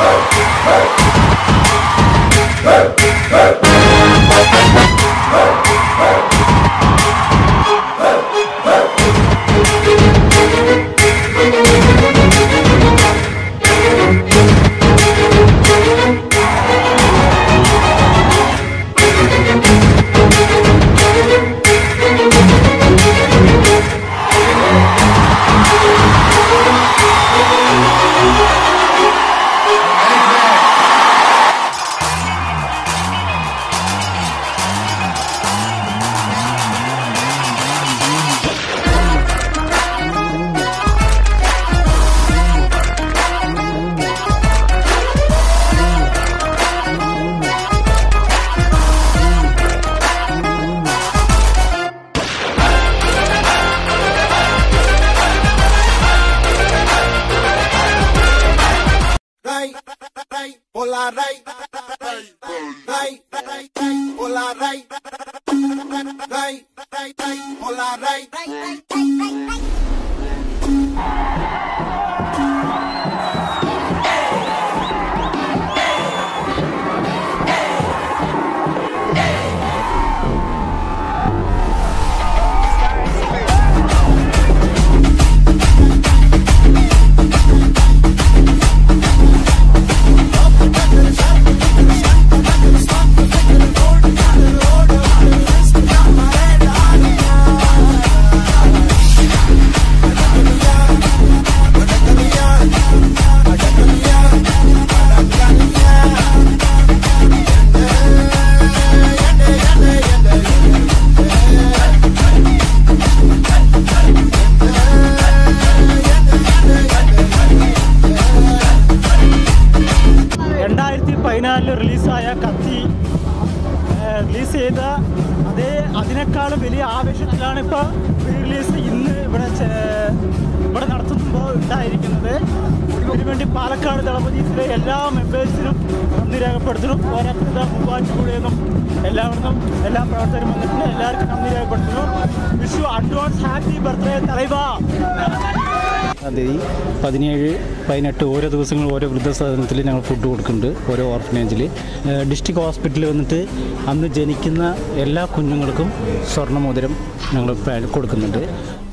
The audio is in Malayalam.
Ray, ray, hola, ray, ray, ray, ray, ray, hola, ray, ray, ray, ray, hola, ray. രണ്ടായിരത്തി പതിനാലിൽ റിലീസായ കത്തി റിലീസ് ചെയ്ത അതേ അതിനേക്കാളും വലിയ ആവേശത്തിലാണ് ഇപ്പോൾ റിലീസ് ഇന്ന് ഇവിടെ ചെ- ഇവിടെ നടത്തുമ്പോൾ ഉണ്ടായിരിക്കുന്നത് ഇതിനുവേണ്ടി പാലക്കാട് ദളപതീസിലെ എല്ലാ മെമ്പേഴ്സിനും നന്ദി രേഖപ്പെടുത്തുന്നു പോരാത്തത് മൂവാറ്റുപുഴയെന്നും എല്ലാവർക്കും എല്ലാ പ്രവർത്തകരും വന്നിട്ടുണ്ട് എല്ലാവർക്കും നന്ദി രേഖപ്പെടുത്തുന്നു Vishu advance happy birthday Thalaiva തീയതി പതിനേഴ് പതിനെട്ട് ഓരോ ദിവസങ്ങൾ ഓരോ വൃദ്ധസദനത്തിൽ ഞങ്ങൾ ഫുഡ് കൊടുക്കുന്നുണ്ട് ഓരോ ഓർഫനേജിൽ ഡിസ്ട്രിക്ട് ഹോസ്പിറ്റലിൽ വന്നിട്ട് അന്ന് ജനിക്കുന്ന എല്ലാ കുഞ്ഞുങ്ങൾക്കും സ്വർണ്ണമോതിരം ഞങ്ങൾ പ- കൊടുക്കുന്നുണ്ട്